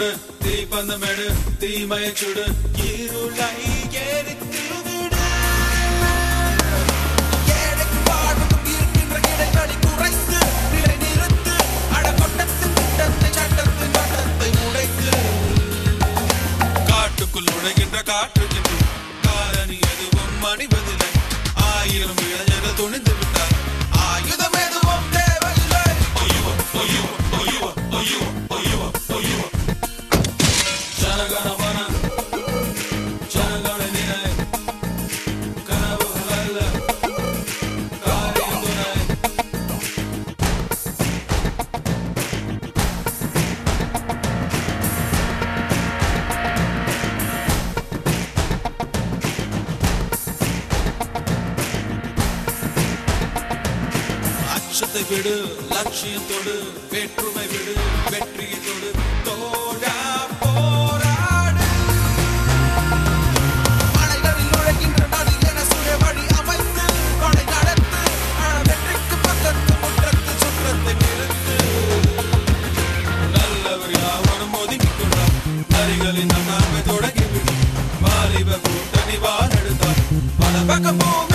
தொடு தீப்பந்தமெடு தீமைய சுடு இருளை எரித்து விடு ஏழைக்கு வாழ்வுக்கும் இருக்கின்ற இடைவெளி குறைத்து நிலை நிறுத்து அடக்கொட்டத்தின் திட்டத்தை சட்டத்தின் வட்டத்தை உடைத்து காட்டுக்குள் நுழைகின்ற காற்றுக்கிட்டு காரணி எதுவும் அணிவதில்லை ஆயிரம் இளைஞர்கள் துணிந்து விட்டார் ஆயுதம் எதுவும் தேவையில்லை ஒய்யுவ, ஒய்யுவ, ஒய்யுவ, ஒய்யுவ, ஒய்யுவ, ஒய்யுவ. ஜனகணமன, ஜனகண நினை, கனவுகள் அல்ல, காரியம் துணை. அச்சத்தை விடு லட்சியத்தோடு வேற்றுமை விடு வெற்றியை தொடு தோழா போராடு மலைகளில் நுழைகின்ற நதி என சுய வழி அமைத்து கொடை நடத்து ஆழ வெற்றிக்கு பக்கத்து முற்றத்து சுற்றத்தை நிறுத்து நல்லவர் யாவரும் ஒதுக்கிக் கொண்டார் நரிகளின் நம் நாமை தொடங்கிவிடும் வாலிப கூட்டணி வாரெடுத்தார் பல பக்கம் போகும்